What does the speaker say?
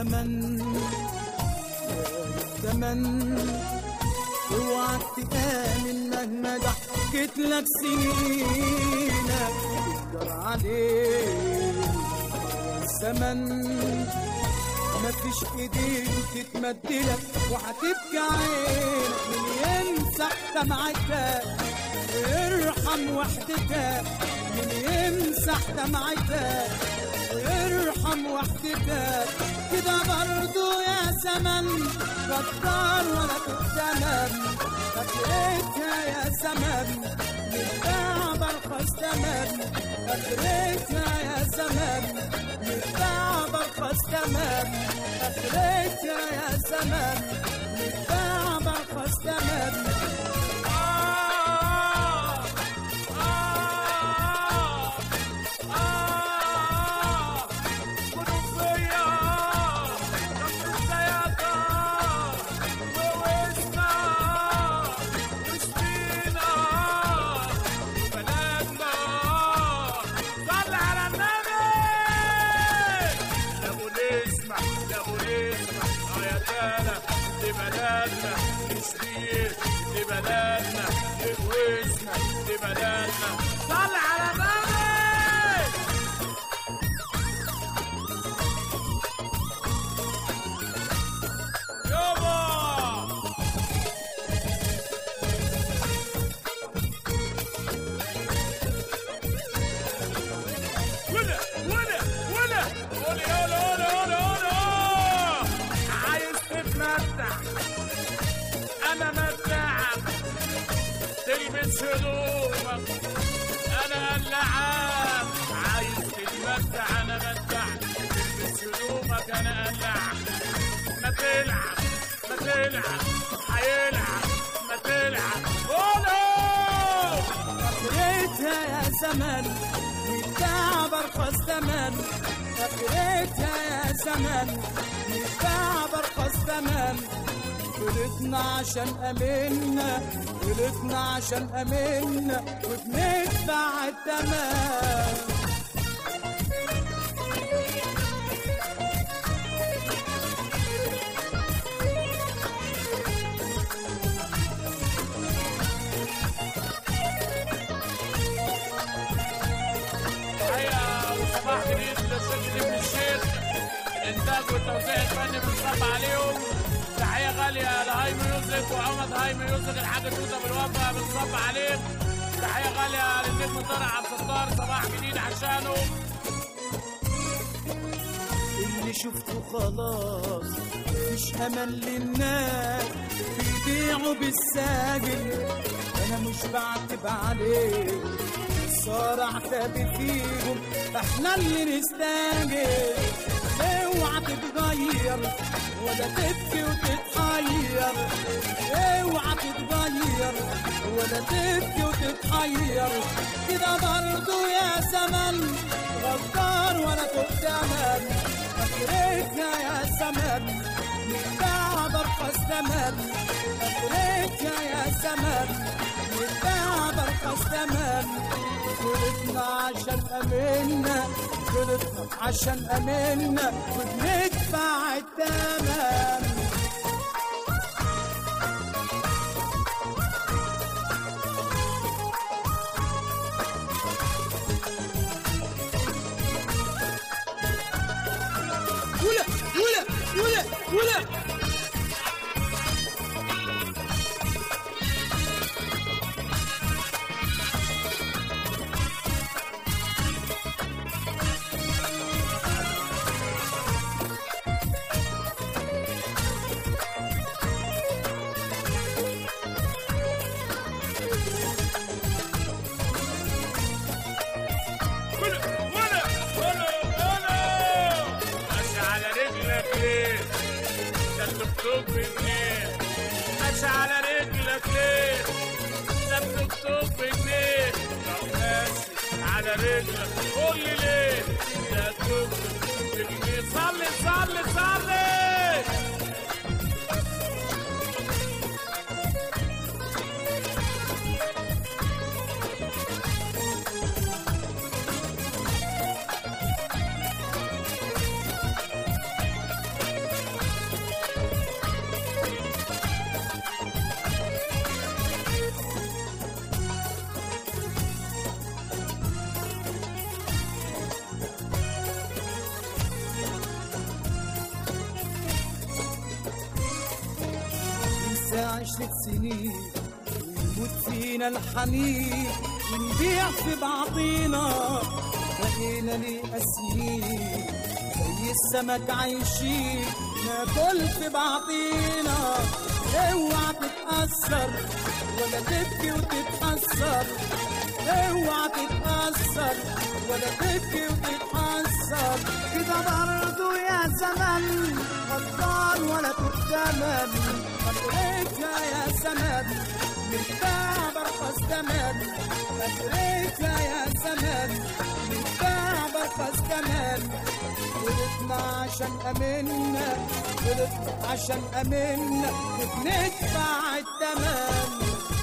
زمن يا زمن اوعك تآمن مهما ضحكت لك سنينك تقدر عليه يا زمن مفيش ايدين تتمدلك وهتبكي عينك من يمسح دمعتك ويرحم وحدتك من يمسح دمعتك ويرحم وحدتك كده برضو يا زمن غدار ولا تتمم فكرتها يا زمن نتباع برخص تمام فكرتها يا زمن نتباع برخص تمام فكرتها يا زمن نتباع برخص تمام بلدنا واسمك لبلدنا صل على النبي يابا ولا ولا ولا قولي قولي قولي قولي قولي عايز تتمتع انا متعك تلبس هدومك انا قلعك عايز تتمتع انا متعك تلبس هدومك انا قلعك ما تلعب ما تلعب هيلعب ما تلعب قولوا فكرتها يا زمن نتباع برخص ثمن فكرتها يا زمن نتباع برخص ثمن غلطنا عشان امنا غلطنا عشان امنا وبندفع الثمن تحية وصباح جديد للسيد ابن الشيخ الإنتاج والتوزيع الفني بنصب عليهم تحية غالية لهاي ميوزك وعمد هاي ميوزك الحاج توته بالوفا بنصب عليك تحية غالية للنجم طارق عبد الستار صباح جديد عشانه اللي شفته خلاص مفيش امل للناس بيبيعوا بالساجل انا مش بعتب عليه صار اعتاب فيهم احنا اللي نستاجل اوعى تتغير ولا تبكي وتتحير اوعى تتغير ولا تبكي وتتحير كده برضو يا زمن غدار ولا تؤتمن فكرتنا يا زمن نتباع برخص ثمن فكرتنا يا زمن نتباع برخص ثمن غلطنا عشان امنا غلطنا عشان امنا وبندفع الثمن ولا ولا ولا ولا ولا ولا ولا ولا ماشي على رجلك ليه ده الدكتور بجنيه ماشي على رجلك ليه ده الدكتور بجنيه لو ماشي على رجلك قول لي ليه ده الدكتور بجنيه صلي صلي صلي عشرة سنين ويموت فينا الحنين ونبيع في بعضينا بقينا ليه قاسيين زي السمك عايشين ناكل في بعضينا اوعى تتأثر ولا تبكي وتتحسر اوعى تتأثر ولا تبكي وتتحسر كده برضو يا زمن غدار ولا تؤتمن أمريكا يا زمن متباع برخص ثمن أمريكا يا زمن متباع برخص ثمن غلطنا عشان أمنا غلطنا عشان أمنا وبندفع الثمن